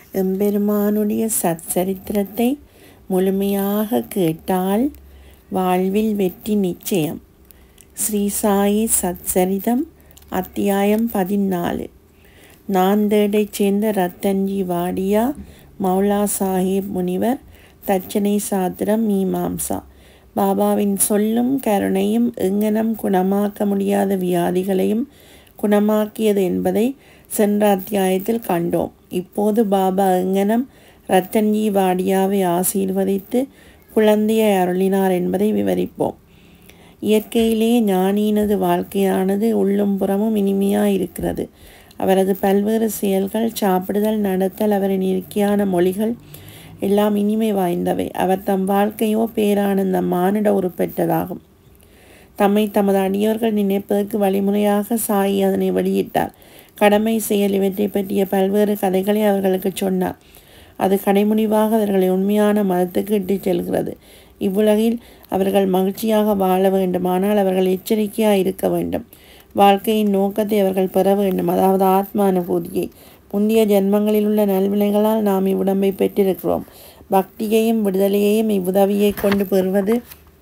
எம்பெருமானுடைய சச்சரித்திரத்தை முழுமையாக கேட்டால் வாழ்வில் வெற்றி நிச்சயம் ஸ்ரீ சாயி சச்சரிதம் அத்தியாயம் பதினாலு நாந்தேடைச் சேர்ந்த ரத்தன்ஜி வாடியா மௌலா சாஹிப் முனிவர் தச்சனை சாத்திரம் மீமாம்சா பாபாவின் சொல்லும் கருணையும் எங்கனம் குணமாக்க முடியாத வியாதிகளையும் குணமாக்கியது என்பதை சென்ற அத்தியாயத்தில் கண்டோம் இப்போது பாபா எங்கனம் ரத்தன்ஜி வாடியாவை ஆசீர்வதித்து குழந்தையை அருளினார் என்பதை விவரிப்போம் இயற்கையிலே ஞானியினது வாழ்க்கையானது உள்ளும் புறமும் இனிமையாக இருக்கிறது அவரது பல்வேறு செயல்கள் சாப்பிடுதல் நடத்தல் அவரின் இயற்கையான மொழிகள் எல்லாம் இனிமை வாய்ந்தவை அவர் தம் வாழ்க்கையோ பேரானந்தம் மானிட உருப்பெற்றதாகும் தம்மை தமது அடியவர்கள் நினைப்பதற்கு வழிமுறையாக சாயி அதனை வெளியிட்டார் கடமை செயல் இவற்றை பற்றிய பல்வேறு கதைகளை அவர்களுக்கு சொன்னார் அது கடைமுடிவாக அவர்களை உண்மையான மதத்துக்கு இட்டுச் செல்கிறது இவ்வுலகில் அவர்கள் மகிழ்ச்சியாக வாழ வேண்டுமானால் அவர்கள் எச்சரிக்கையாக இருக்க வேண்டும் வாழ்க்கையின் நோக்கத்தை அவர்கள் பெற வேண்டும் அதாவது ஆத்ம அனுபூதியை முந்தைய ஜென்மங்களில் உள்ள நல்வினைகளால் நாம் இவ்வுடம்பை பெற்றிருக்கிறோம் பக்தியையும் விடுதலையையும் இவ்வுதவியை கொண்டு பெறுவது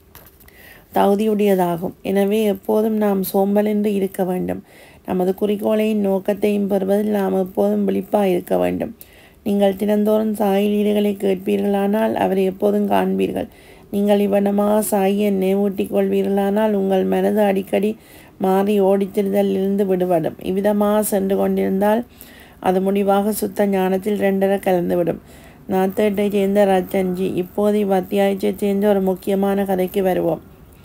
தகுதியுடையதாகும் எனவே எப்போதும் நாம் சோம்பலின்றி இருக்க வேண்டும் நமது குறிக்கோளையும் நோக்கத்தையும் பெறுவதில் நாம் எப்போதும் விழிப்பாக இருக்க வேண்டும் நீங்கள் தினந்தோறும் சாய் லீலைகளை கேட்பீர்களானால் அவரை எப்போதும் காண்பீர்கள் நீங்கள் இவ்வனமாக சாயை நினைவூட்டிக் கொள்வீர்களானால் உங்கள் மனது அடிக்கடி மாறி ஓடித்திருதலிலிருந்து விடுபடும் இவ்விதமாக சென்று கொண்டிருந்தால் அது முடிவாக சுத்த ஞானத்தில் ரெண்டரை கலந்துவிடும் நாத்தேட்டை சேர்ந்த ரத்தன்ஜி இப்போது இவ்வத்தியாயத்தைச் சேர்ந்த ஒரு முக்கியமான கதைக்கு வருவோம்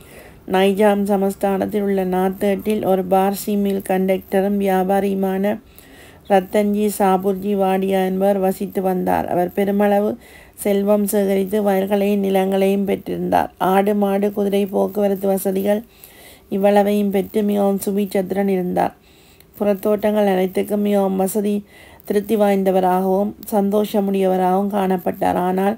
நைஜாம் சமஸ்தானத்தில் உள்ள நாத்தேட்டில் ஒரு பார்சி மில் கண்டக்டரும் வியாபாரியுமான ரத்தன்ஜி சாபுர்ஜி வாடியா என்பவர் வசித்து வந்தார் அவர் பெருமளவு செல்வம் சேகரித்து வயல்களையும் நிலங்களையும் பெற்றிருந்தார் ஆடு மாடு குதிரை போக்குவரத்து வசதிகள் இவ்வளவையும் பெற்று மிகவும் சுபிச்சத்திரன் இருந்தார் புறத்தோட்டங்கள் அனைத்துக்கும் மிகவும் வசதி திருப்தி வாய்ந்தவராகவும் சந்தோஷமுடையவராகவும் காணப்பட்டார் ஆனால்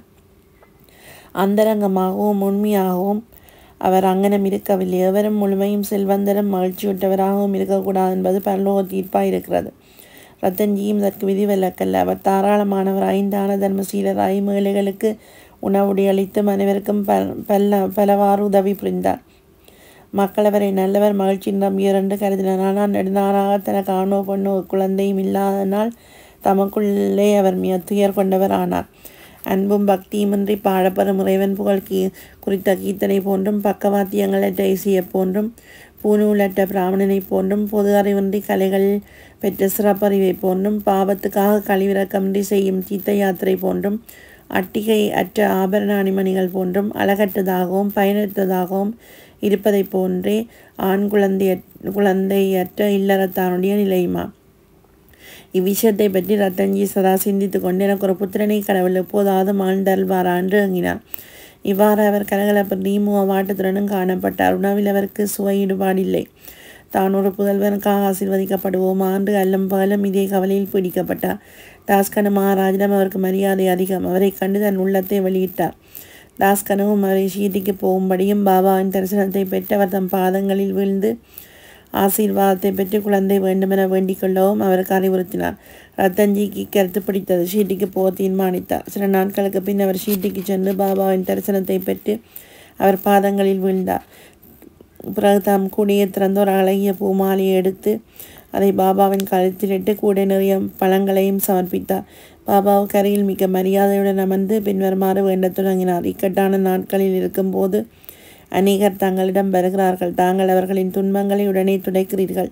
அந்தரங்கமாகவும் உண்மையாகவும் அவர் அங்கனம் இருக்கவில்லை எவரும் முழுமையும் செல்வந்தரும் மகிழ்ச்சியுற்றவராகவும் இருக்கக்கூடாது என்பது பரலோக தீர்ப்பாக இருக்கிறது ரத்தன்ஜியும் இதற்கு விதிவிலக்கல்ல அவர் தாராளமானவராய் தான தர்மசீலராய் மேழைகளுக்கு உணவுடைய அளித்தும் அனைவருக்கும் பல பலவாறு உதவி புரிந்தார் மக்கள் அவரை நல்லவர் மகிழ்ச்சி நம்பியர் என்று கருதினார் ஆனால் நெடுநாளாக தனக்கு ஆணோ பொண்ணோ குழந்தையும் இல்லாதனால் தமக்குள்ளே அவர் மிக துயர் கொண்டவர் ஆனார் அன்பும் பக்தியுமின்றி பாடப்பெறும் இறைவன் புகழ் கீ குறித்த கீர்த்தனை போன்றும் பக்கவாத்தியங்களற்ற இசையை போன்றும் பூநூலற்ற பிராமணனை போன்றும் பொது அறிவின்றி கலைகளில் பெற்ற சிறப்பறிவை போன்றும் பாவத்துக்காக கழிவிறக்கமின்றி செய்யும் தீர்த்த யாத்திரை போன்றும் அட்டிகை அற்ற ஆபரண அணிமணிகள் போன்றும் அழகற்றதாகவும் பயனற்றதாகவும் இருப்பதை போன்றே ஆண் குழந்தை குழந்தையற்ற இல்லறத்தானுடைய நிலையுமா இவ்விஷயத்தை பற்றி ரத்தன்ஜி சதா சிந்தித்து கொண்டு எனக்கு ஒரு புத்திரனை கடவுள் எப்போதாவது மாழ்ந்தல்வாரா என்று எங்கினார் இவ்வாறு அவர் கலகலப்பு நீமுக வாட்டத்துடனும் காணப்பட்டார் உணவில் அவருக்கு சுவை ஈடுபாடில்லை தான் ஒரு புதல்வனுக்காக ஆசீர்வதிக்கப்படுவோமா என்று அல்லும் பகலும் இதே கவலையில் பிடிக்கப்பட்டார் தாஸ்கனு மகாராஜிடம் அவருக்கு மரியாதை அதிகம் அவரை கண்டு தன் உள்ளத்தை வெளியிட்டார் தாஸ்கனவும் அவரை ஷீதிக்கு போகும்படியும் பாபாவின் தரிசனத்தை பெற்று அவர் தம் பாதங்களில் வீழ்ந்து ஆசீர்வாதத்தை பெற்று குழந்தை வேண்டுமென வேண்டிக் கொள்ளவும் அவருக்கு அறிவுறுத்தினார் ரத்தன்ஜிக்கு கருத்து பிடித்தது ஷீட்டிக்கு போக தீர்மானித்தார் சில நாட்களுக்கு பின் அவர் ஷீட்டிக்கு சென்று பாபாவின் தரிசனத்தை பெற்று அவர் பாதங்களில் வீழ்ந்தார் பிறகு தாம் கூடையை திறந்து ஒரு அழகிய பூமாலையை எடுத்து அதை பாபாவின் கழுத்திலிட்டு கூடை நிறைய பழங்களையும் சமர்ப்பித்தார் பாபாவுக்கு அருகில் மிக்க மரியாதையுடன் அமர்ந்து பின்வருமாறு வேண்டத் தொடங்கினார் இக்கட்டான நாட்களில் இருக்கும்போது அநேகர் தங்களிடம் வருகிறார்கள் தாங்கள் அவர்களின் துன்பங்களை உடனே துடைக்கிறீர்கள்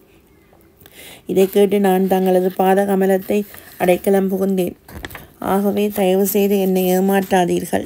இதை கேட்டு நான் தங்களது பாத கமலத்தை அடைக்கலம் புகுந்தேன் ஆகவே தயவு செய்து என்னை ஏமாற்றாதீர்கள்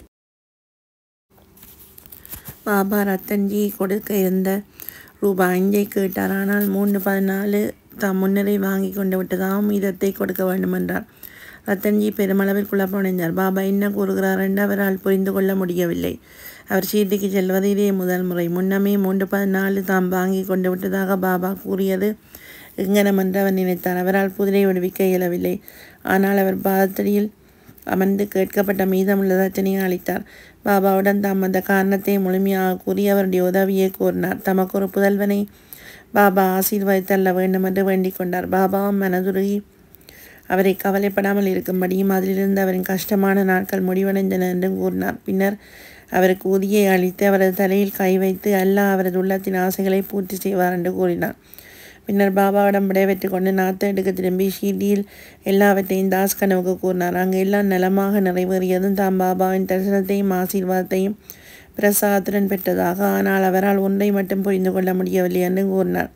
பாபா ரத்தன்ஜி கொடுக்க இருந்த ரூபாய் அஞ்சை கேட்டார் ஆனால் மூன்று பதினாலு தாம் முன்னரே வாங்கி கொண்டு விட்டதாகவும் மீதத்தை கொடுக்க வேண்டுமென்றார் ரத்தன்ஜி பெருமளவில் குழப்பமடைந்தார் பாபா என்ன கூறுகிறார் என்று அவரால் புரிந்து கொள்ள முடியவில்லை அவர் சீர்திக்கு செல்வது இதே முதல் முறை முன்னமே மூன்று பதினாலு தாம் வாங்கி கொண்டு விட்டதாக பாபா கூறியது எங்கனம் என்று அவர் நினைத்தார் அவரால் குதிரை விடுவிக்க இயலவில்லை ஆனால் அவர் பாதத்தடியில் அமர்ந்து கேட்கப்பட்ட மீதமுள்ள தட்சணையை அளித்தார் பாபாவுடன் தாம் அந்த காரணத்தை முழுமையாக கூறி அவருடைய உதவியை கூறினார் தமக்கு ஒரு புதல்வனை பாபா ஆசீர்வதித்தள்ள வேண்டும் என்று வேண்டிக் கொண்டார் பாபாவும் மனதுருகி அவரை கவலைப்படாமல் இருக்கும்படியும் அதிலிருந்து அவரின் கஷ்டமான நாட்கள் முடிவடைந்தன என்றும் கூறினார் பின்னர் அவருக்கு உதியை அளித்து அவரது தலையில் கை வைத்து அல்லாஹ் அவரது உள்ளத்தின் ஆசைகளை பூர்த்தி செய்வார் என்று கூறினார் பின்னர் பாபாவிடம் விடைபெற்று கொண்டு நாத்தேடுக்கு திரும்பி ஷீட்டியில் எல்லாவற்றையும் தாஸ் கனவுக்கு கூறினார் அங்கு எல்லாம் நலமாக நிறைவேறியதும் தாம் பாபாவின் தரிசனத்தையும் ஆசீர்வாதத்தையும் பிரசாதத்துடன் பெற்றதாக ஆனால் அவரால் ஒன்றை மட்டும் புரிந்து கொள்ள முடியவில்லை என்று கூறினார்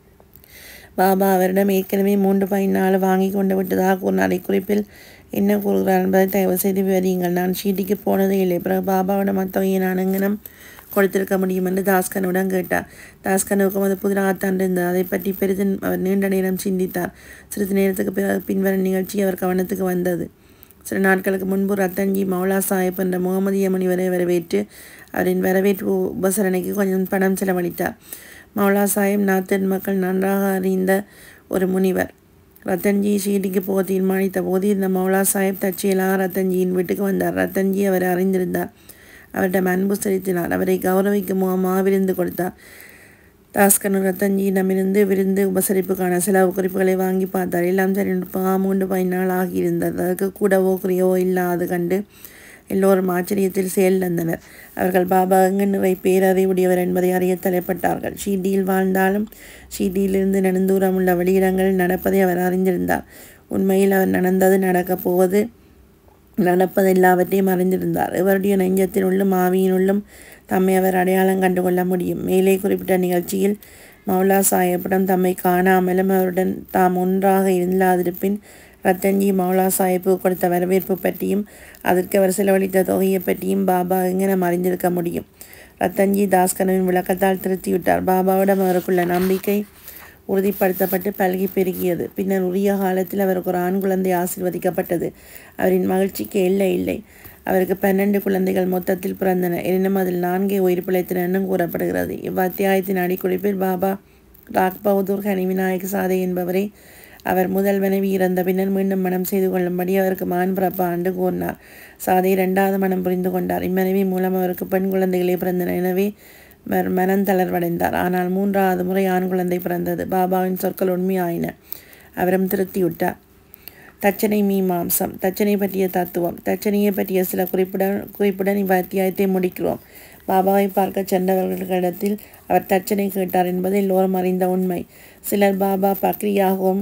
பாபா அவரிடம் ஏற்கனவே மூன்று பாயிண்ட் நாலு வாங்கி கொண்டு விட்டதாக கூறினார் இக்குறிப்பில் என்ன கூறுகிறார் என்பதை தயவு செய்து விவரியுங்கள் நான் ஷீட்டிக்கு போனதே இல்லை பிறகு பாபாவிடம் அத்தகைய நான் எங்கனம் கொடுத்திருக்க முடியும் என்று தாஸ்கனுடன் கேட்டார் தாஸ்கனுக்கும் அது புதிராகத்தான் இருந்தது அதை பற்றி பெரிதும் அவர் நீண்ட நேரம் சிந்தித்தார் சிறிது நேரத்துக்கு பிறகு பின்வரும் நிகழ்ச்சி அவர் கவனத்துக்கு வந்தது சில நாட்களுக்கு முன்பு ரத்தன்ஜி மௌலா சாஹிப் என்ற முகமதிய முனிவரை வரவேற்று அவரின் வரவேற்பு உபசரணைக்கு கொஞ்சம் பணம் செலவழித்தார் மௌலா சாஹிப் நாத்தின் மக்கள் நன்றாக அறிந்த ஒரு முனிவர் ரத்தன்ஜி ஷீடிக்கு போக தீர்மானித்த போது இந்த மௌலா சாஹிப் தற்செயலாக ரத்தன்ஜியின் வீட்டுக்கு வந்தார் ரத்தன்ஜி அவரை அறிந்திருந்தார் அவரிடம் அன்பு செலுத்தினார் அவரை கௌரவிக்கும் முகமாக விருந்து கொடுத்தார் தாஸ்கனு ரத்தன்ஜியிடமிருந்து விருந்து உபசரிப்புக்கான செலவு குறிப்புகளை வாங்கி பார்த்தார் எல்லாம் சரி மூன்று பதினாள் ஆகியிருந்தது அதற்கு கூடவோ குறையவோ இல்லாது கண்டு எல்லோரும் ஆச்சரியத்தில் செயலிழந்தனர் அவர்கள் பாபா எங்கு நிறை பேரறிவுடையவர் என்பதை அறிய தலைப்பட்டார்கள் ஷீடியில் வாழ்ந்தாலும் ஷீடியிலிருந்து நெடுந்தூரம் உள்ள வெளியிடங்களில் நடப்பதை அவர் அறிந்திருந்தார் உண்மையில் அவர் நடந்தது நடக்கப் போவது நடப்பது எல்லாவற்றையும் அறிந்திருந்தார் இவருடைய நெஞ்சத்தினுள்ளும் ஆவியினுள்ளும் தம்மை அவர் அடையாளம் கண்டுகொள்ள முடியும் மேலே குறிப்பிட்ட நிகழ்ச்சியில் மௌலா சாஹிப்பிடம் தம்மை காணாமலும் அவருடன் தாம் ஒன்றாக இல்லாதிருப்பின் ரத்தன்ஜி மௌலா சாஹிப்பு கொடுத்த வரவேற்பு பற்றியும் அதற்கு அவர் செலவழித்த தொகையை பற்றியும் பாபா எங்கனம் அறிந்திருக்க முடியும் ரத்தன்ஜி தாஸ்கனவின் விளக்கத்தால் திருத்திவிட்டார் பாபாவிடம் அவருக்குள்ள நம்பிக்கை உறுதிப்படுத்தப்பட்டு பல்கி பெருகியது பின்னர் உரிய காலத்தில் அவருக்கு ஒரு ஆண் குழந்தை ஆசிர்வதிக்கப்பட்டது அவரின் மகிழ்ச்சிக்கு எல்லை இல்லை அவருக்கு பன்னெண்டு குழந்தைகள் மொத்தத்தில் பிறந்தன எனினும் அதில் நான்கே உயிர் பிழைத்தன என்றும் கூறப்படுகிறது இவ்வத்தியாயத்தின் அடிக்குறிப்பில் பாபா ராக் பகதூர் ஹனி விநாயக் சாதை என்பவரை அவர் முதல் மனைவி இறந்த பின்னர் மீண்டும் மனம் செய்து கொள்ளும்படி அவருக்கு மான் பிறப்ப ஆண்டு கூறினார் சாதை இரண்டாவது மனம் புரிந்து கொண்டார் இம்மனைவி மூலம் அவருக்கு பெண் குழந்தைகளே பிறந்தன எனவே அவர் மனம் தளர்வடைந்தார் ஆனால் மூன்றாவது முறை ஆண் குழந்தை பிறந்தது பாபாவின் சொற்கள் உண்மையாயின அவரும் திருத்திவிட்டார் தச்சனை மீமாம்சம் தச்சனை பற்றிய தத்துவம் தச்சனையை பற்றிய சில குறிப்புடன் குறிப்புடன் இவ் அத்தியாயத்தை முடிக்கிறோம் பாபாவை பார்க்க சென்றவர்களிடத்தில் அவர் தச்சனை கேட்டார் என்பது எல்லோரும் அறிந்த உண்மை சிலர் பாபா பக்ரியாகவும்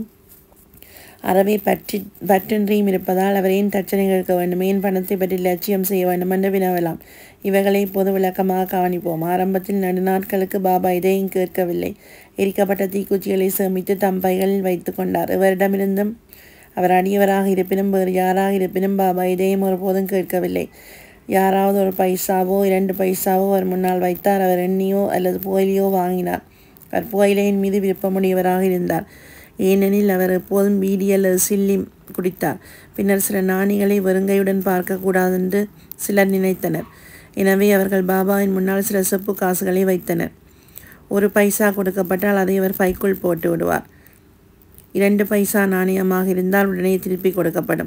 அறவே பற்றி பற்றின்றியும் இருப்பதால் அவர் ஏன் தச்சனை கேட்க வேண்டும் ஏன் பணத்தை பற்றி லட்சியம் செய்ய வேண்டும் என்று வினவலாம் இவைகளை இப்போது விளக்கமாக கவனிப்போம் ஆரம்பத்தில் நடுநாட்களுக்கு பாபா இதையும் கேட்கவில்லை எரிக்கப்பட்ட தீக்குச்சிகளை சேமித்து தம் பைகளில் வைத்து கொண்டார் இவரிடமிருந்தும் அவர் அடியவராக இருப்பினும் வேறு யாராக இருப்பினும் பாபா இதையும் ஒருபோதும் கேட்கவில்லை யாராவது ஒரு பைசாவோ இரண்டு பைசாவோ அவர் முன்னால் வைத்தார் அவர் எண்ணியோ அல்லது புயலியோ வாங்கினார் அவர் புயலையின் மீது விருப்பமுடையவராக இருந்தார் ஏனெனில் அவர் எப்போதும் பீடி அல்லது சில்லி குடித்தார் பின்னர் சில நாணிகளை வெறுங்கையுடன் பார்க்கக்கூடாது என்று சிலர் நினைத்தனர் எனவே அவர்கள் பாபாவின் முன்னால் சில செப்பு காசுகளை வைத்தனர் ஒரு பைசா கொடுக்கப்பட்டால் அதை அவர் பைக்குள் போட்டு விடுவார் இரண்டு பைசா நாணயமாக இருந்தால் உடனே திருப்பி கொடுக்கப்படும்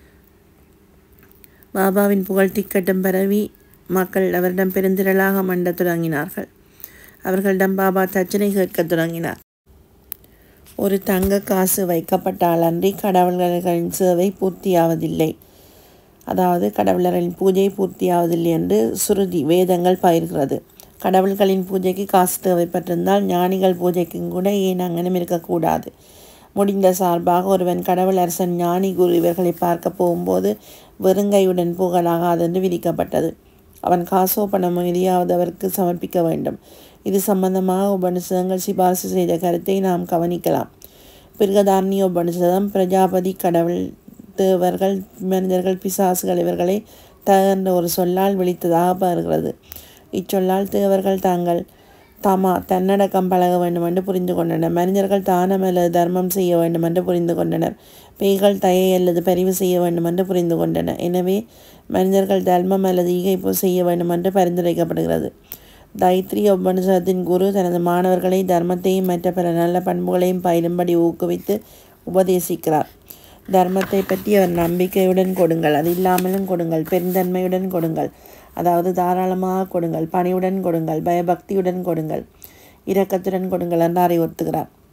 பாபாவின் புகழ் திக்கட்டும் பரவி மக்கள் அவரிடம் பெருந்திரளாக மண்டத் தொடங்கினார்கள் அவர்களிடம் பாபா தச்சனை கேட்கத் தொடங்கினார் ஒரு தங்க காசு வைக்கப்பட்டால் அன்றி கடவுள்களின் சேவை பூர்த்தியாவதில்லை அதாவது கடவுளர்களின் பூஜை பூர்த்தியாவதில்லை என்று சுருதி வேதங்கள் பயிர்கிறது கடவுள்களின் பூஜைக்கு காசு தேவைப்பட்டிருந்தால் ஞானிகள் பூஜைக்கும் கூட ஏன் அங்கனம் இருக்கக்கூடாது முடிந்த சார்பாக ஒருவன் கடவுள் அரசன் ஞானி குரு இவர்களை பார்க்க போகும்போது வெறுங்கையுடன் புகழாகாது என்று விதிக்கப்பட்டது அவன் காசோ பணமோ எதையாவது அவருக்கு சமர்ப்பிக்க வேண்டும் இது சம்பந்தமாக உபனிஷதங்கள் சிபாரிசு செய்த கருத்தை நாம் கவனிக்கலாம் பிருகதாரணிய உபனிஷதம் பிரஜாபதி கடவுள் தேவர்கள் மனிதர்கள் பிசாசுகள் இவர்களை தகர்ந்த ஒரு சொல்லால் விழித்ததாக பாருகிறது இச்சொல்லால் தேவர்கள் தாங்கள் தாமா தன்னடக்கம் பழக வேண்டும் என்று புரிந்து கொண்டனர் மனிதர்கள் தானம் அல்லது தர்மம் செய்ய வேண்டும் என்று புரிந்து கொண்டனர் பேய்கள் தயை அல்லது பரிவு செய்ய வேண்டும் என்று புரிந்து கொண்டனர் எனவே மனிதர்கள் தர்மம் அல்லது ஈகைப்பு செய்ய வேண்டும் என்று பரிந்துரைக்கப்படுகிறது தைத்ரி உபனிஷத்தின் குரு தனது மாணவர்களை தர்மத்தையும் மற்ற பல நல்ல பண்புகளையும் பயிலும்படி ஊக்குவித்து உபதேசிக்கிறார் தர்மத்தை பற்றி அவர் நம்பிக்கையுடன் கொடுங்கள் அது இல்லாமலும் கொடுங்கள் பெருந்தன்மையுடன் கொடுங்கள் அதாவது தாராளமாக கொடுங்கள் பணிவுடன் கொடுங்கள் பயபக்தியுடன் கொடுங்கள் இரக்கத்துடன் கொடுங்கள் என்று அறிவுறுத்துகிறார்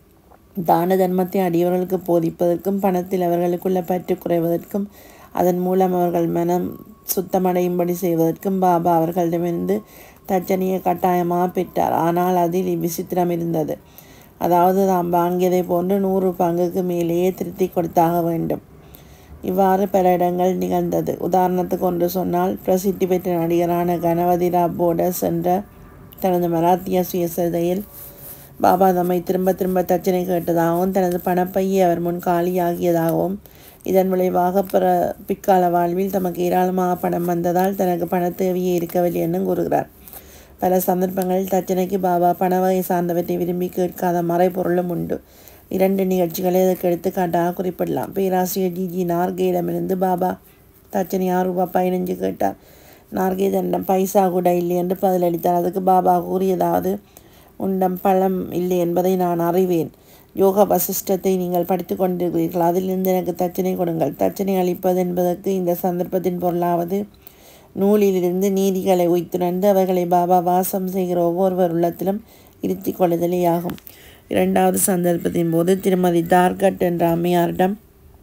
தான தர்மத்தை அடியவர்களுக்கு போதிப்பதற்கும் பணத்தில் அவர்களுக்குள்ள பற்று குறைவதற்கும் அதன் மூலம் அவர்கள் மனம் சுத்தமடையும்படி செய்வதற்கும் பாபா அவர்களிடமிருந்து தச்சனையை கட்டாயமாக பெற்றார் ஆனால் அதில் விசித்திரம் இருந்தது அதாவது தாம் வாங்கியதை போன்று நூறு பங்குக்கு மேலேயே திருத்தி கொடுத்தாக வேண்டும் இவ்வாறு பல இடங்கள் நிகழ்ந்தது உதாரணத்துக்கு ஒன்று சொன்னால் பிரசித்தி பெற்ற நடிகரான கணபதி ராவ் போடஸ் என்ற தனது மராத்திய சுயசரிதையில் பாபா தம்மை திரும்ப திரும்ப தச்சனை கேட்டதாகவும் தனது பணப்பையை அவர் முன் காலியாகியதாகவும் இதன் விளைவாக பிற பிற்கால வாழ்வில் தமக்கு ஏராளமாக பணம் வந்ததால் தனக்கு பண தேவையே இருக்கவில்லை என்றும் கூறுகிறார் பல சந்தர்ப்பங்களில் தச்சனைக்கு பாபா பண வகை சார்ந்தவற்றை விரும்பி கேட்காத மறைபொருளும் உண்டு இரண்டு நிகழ்ச்சிகளை அதற்கு எடுத்துக்காட்டாக குறிப்பிடலாம் பேராசிரியர் ஜி ஜி நார்கேயிடமிருந்து பாபா தச்சனை ஆறு ரூபாய் பதினஞ்சு கேட்டார் நார்கே தன்னிடம் பைசா கூட இல்லை என்று பதிலளித்தார் அதுக்கு பாபா கூறியதாவது உண்டம் பழம் இல்லை என்பதை நான் அறிவேன் யோகா வசிஷ்டத்தை நீங்கள் படித்து கொண்டிருக்கிறீர்கள் அதிலிருந்து எனக்கு தச்சனை கொடுங்கள் தச்சனை அளிப்பது என்பதற்கு இந்த சந்தர்ப்பத்தின் பொருளாவது நூலிலிருந்து நீதிகளை உய்த்துணர்ந்து அவர்களை பாபா வாசம் செய்கிற ஒவ்வொருவர் உள்ளத்திலும் இருத்தி கொள்ளுதலே ஆகும் இரண்டாவது சந்தர்ப்பத்தின் போது திருமதி தார்கட் என்ற அம்மையாரிடம்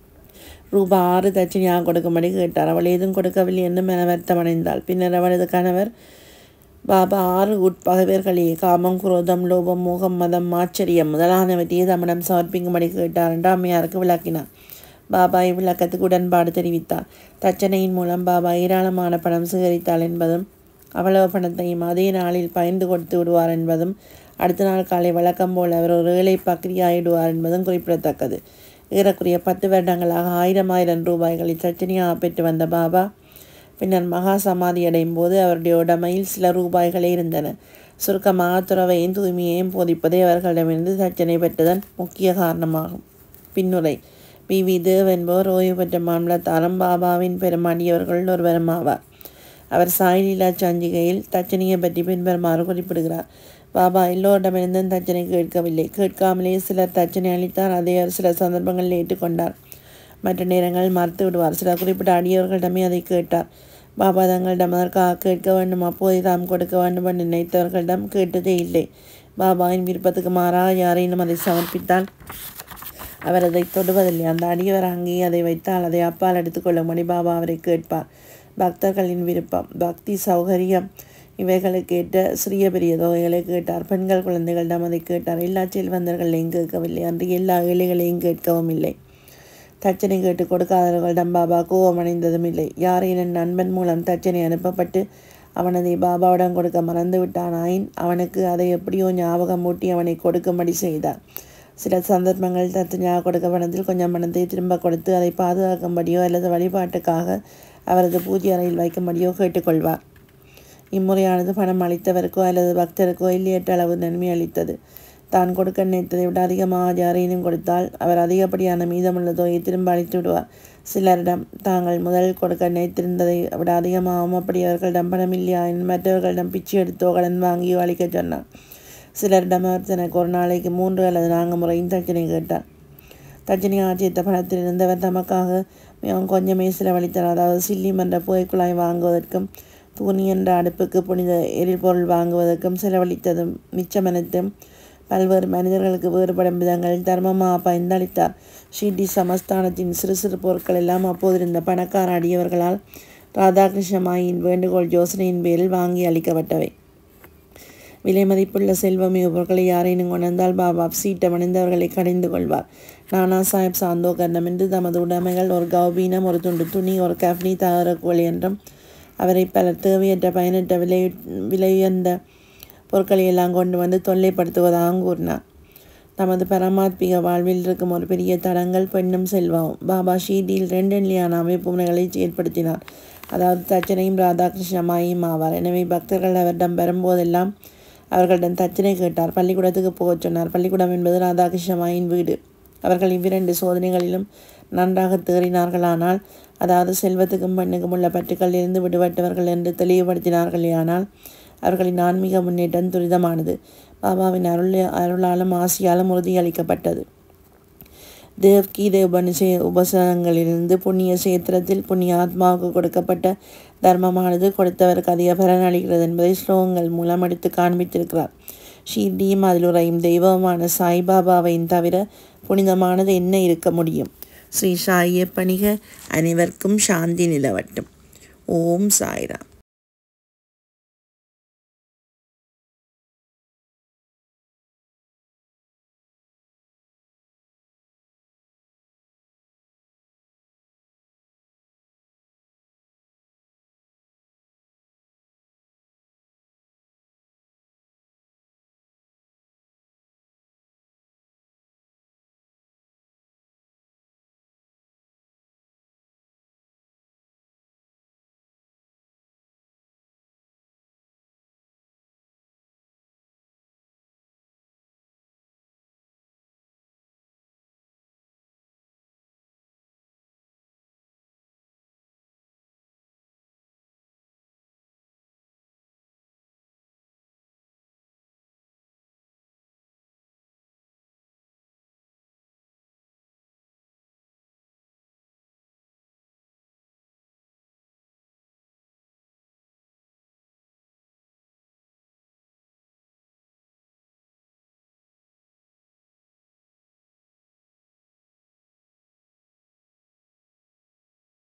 ரூபா ஆறு தட்சணையாக கொடுக்கும்படி கேட்டார் அவள் ஏதும் கொடுக்கவில்லை என்று மனவர்த்தமடைந்தாள் பின்னர் அவளது கணவர் பாபா ஆறு உட்பகைவர்களே காமம் குரோதம் லோபம் மோகம் மதம் ஆச்சரியம் முதலானவற்றையே தம்மிடம் சமர்ப்பிக்கும்படி கேட்டார் என்று அம்மையாருக்கு விளக்கினார் பாபா இவ்விளக்கத்துக்கு உடன்பாடு தெரிவித்தார் தச்சனையின் மூலம் பாபா ஏராளமான பணம் சேகரித்தாள் என்பதும் அவ்வளவு பணத்தையும் அதே நாளில் பயந்து கொடுத்து விடுவார் என்பதும் அடுத்த நாள் காலை வழக்கம் போல் அவர் ஒரு ஏழை பக்ரியாயிடுவார் என்பதும் குறிப்பிடத்தக்கது ஏறக்குறைய பத்து வருடங்களாக ஆயிரம் ஆயிரம் ரூபாய்களை தச்சனையாக பெற்று வந்த பாபா பின்னர் மகா சமாதி அடையும் போது அவருடைய உடமையில் சில ரூபாய்களே இருந்தன சுருக்கமாக துறவையும் தூய்மையையும் போதிப்பதே அவர்களிடமிருந்து தச்சனை பெற்றதன் முக்கிய காரணமாகும் பின்னுரை பி வி தேவ் என்பவர் ஓய்வு பெற்ற மாநிலத்தாரும் பாபாவின் பெருமாடியவர்கள் ஒருவரும் ஆவார் அவர் சாய்லீலா சஞ்சிகையில் தச்சனையை பற்றி பின்வருமாறு குறிப்பிடுகிறார் பாபா எல்லோரிடமிருந்தும் தச்சனை கேட்கவில்லை கேட்காமலே சிலர் தச்சனை அளித்தார் அதை அவர் சில சந்தர்ப்பங்களில் ஏற்றுக்கொண்டார் மற்ற நேரங்களில் மறுத்து விடுவார் சில குறிப்பிட்ட அடியவர்களிடமே அதை கேட்டார் பாபா தங்களிடம் அதற்காக கேட்க வேண்டும் அப்போதை தாம் கொடுக்க வேண்டும் என்று நினைத்தவர்களிடம் கேட்டதே இல்லை பாபாவின் விருப்பத்துக்கு மாறாக யாரேனும் அதை சமர்ப்பித்தால் அவர் அதை தொடுவதில்லை அந்த அடியவர் அங்கேயே அதை வைத்தால் அதை அப்பால் எடுத்துக்கொள்ளும்படி பாபா அவரை கேட்பார் பக்தர்களின் விருப்பம் பக்தி சௌகரியம் இவைகளுக்கேற்ற சிறிய பெரிய தொகைகளை கேட்டார் பெண்கள் குழந்தைகளிடம் அதை கேட்டார் எல்லா செல்வந்தர்களையும் கேட்கவில்லை அன்று எல்லா ஏழைகளையும் கேட்கவும் இல்லை தச்சனை கேட்டு கொடுக்காதவர்களிடம் பாபா கோபம் அடைந்ததும் இல்லை யாரேனும் நண்பன் மூலம் தச்சனை அனுப்பப்பட்டு அவன் அதை பாபாவிடம் கொடுக்க மறந்து விட்டானாயின் அவனுக்கு அதை எப்படியோ ஞாபகம் மூட்டி அவனை கொடுக்கும்படி செய்தார் சில சந்தர்ப்பங்கள் தத்தனையாக கொடுக்க பணத்தில் கொஞ்சம் பணத்தை திரும்ப கொடுத்து அதை பாதுகாக்கும்படியோ அல்லது வழிபாட்டுக்காக அவரது பூஜை அறையில் வைக்கும்படியோ கேட்டுக்கொள்வார் இம்முறையானது பணம் அளித்தவருக்கோ அல்லது பக்தருக்கோ இல்லையற்ற அளவு நன்மை அளித்தது தான் கொடுக்க நினைத்ததை விட அதிகமாக யாரேனும் கொடுத்தால் அவர் அதிகப்படியான மீதமுள்ள தொகையை திரும்ப அளித்து விடுவார் சிலரிடம் தாங்கள் முதல் கொடுக்க நினைத்திருந்ததை விட அதிகமாகவும் அப்படி அவர்களிடம் பணம் இல்லையா மற்றவர்களிடம் பிச்சை எடுத்தோ கடன் வாங்கியோ அளிக்க சொன்னார் சிலரிடம் அவர் தனக்கு ஒரு நாளைக்கு மூன்று அல்லது நான்கு முறையும் தச்சனை கேட்டார் தச்சனை ஆட்சியத்த பணத்தில் இருந்தவர் தமக்காக மிகவும் கொஞ்சமே செலவழித்தார் அதாவது சில்லி என்ற புகைக்குழாய் வாங்குவதற்கும் தூணி என்ற அடுப்புக்கு புனித எரிபொருள் வாங்குவதற்கும் செலவழித்ததும் மிச்சமனைத்தும் பல்வேறு மனிதர்களுக்கு வேறுபடும் விதங்களில் தர்மமாக பயந்தளித்தார் ஷீட்டி சமஸ்தானத்தின் சிறு சிறு பொருட்கள் எல்லாம் அப்போதிருந்த பணக்கார அடியவர்களால் ராதாகிருஷ்ணமாயின் வேண்டுகோள் யோசனையின் பேரில் வாங்கி அளிக்கப்பட்டவை விலை மதிப்புள்ள செல்வமிகு பொருட்களை யாரேனும் கொண்டால் பாபா சீட்டம் அணிந்தவர்களை கடிந்து கொள்வார் நானா சாஹிப் சாந்தோகர்ணம் என்று தமது உடைமைகள் ஒரு கௌபீனம் ஒரு துண்டு துணி ஒரு கஃப்னி தகரக்கோள் என்றும் அவரை பலர் தேவையற்ற பயனற்ற விலை விலையுயர்ந்த பொருட்களை எல்லாம் கொண்டு வந்து தொல்லைப்படுத்துவதாகவும் கூறினார் தமது பரமாத்மிக வாழ்வில் இருக்கும் ஒரு பெரிய தடங்கள் பெண்ணும் செல்வமும் பாபா ஷீடியில் ரெண்டு நிலையான அமைப்பு முறைகளை ஏற்படுத்தினார் அதாவது தச்சனையும் ராதாகிருஷ்ணமாயும் ஆவார் எனவே பக்தர்கள் அவரிடம் வரும்போதெல்லாம் அவர்களிடம் தச்சனை கேட்டார் பள்ளிக்கூடத்துக்கு போகச் சொன்னார் பள்ளிக்கூடம் என்பது ராதாகிருஷ்ணமாயின் வீடு அவர்கள் இவ்விரண்டு சோதனைகளிலும் நன்றாக தேறினார்களானால் அதாவது செல்வத்துக்கும் பெண்ணுக்கும் உள்ள பற்றுக்களில் இருந்து விடுபட்டவர்கள் என்று தெளிவுபடுத்தினார்களேயானால் அவர்களின் ஆன்மீக முன்னேற்றம் துரிதமானது பாபாவின் அருள் அருளாலும் ஆசியாலும் உறுதியளிக்கப்பட்டது தேவ்கி தேவபனிஷே உபசனங்களிலிருந்து புண்ணிய சேத்திரத்தில் புண்ணிய ஆத்மாவுக்கு கொடுக்கப்பட்ட தர்மமானது கொடுத்தவருக்கு அதிக பலன் அளிக்கிறது என்பதை ஸ்லோகங்கள் மூலம் எடுத்து காண்பித்திருக்கிறார் ஷீர்டியும் அதில் உறையும் தெய்வமான சாய்பாபாவையும் தவிர புனிதமானது என்ன இருக்க முடியும் ஸ்ரீ சாயை பணிக அனைவருக்கும் சாந்தி நிலவட்டும் ஓம் சாய்ராம்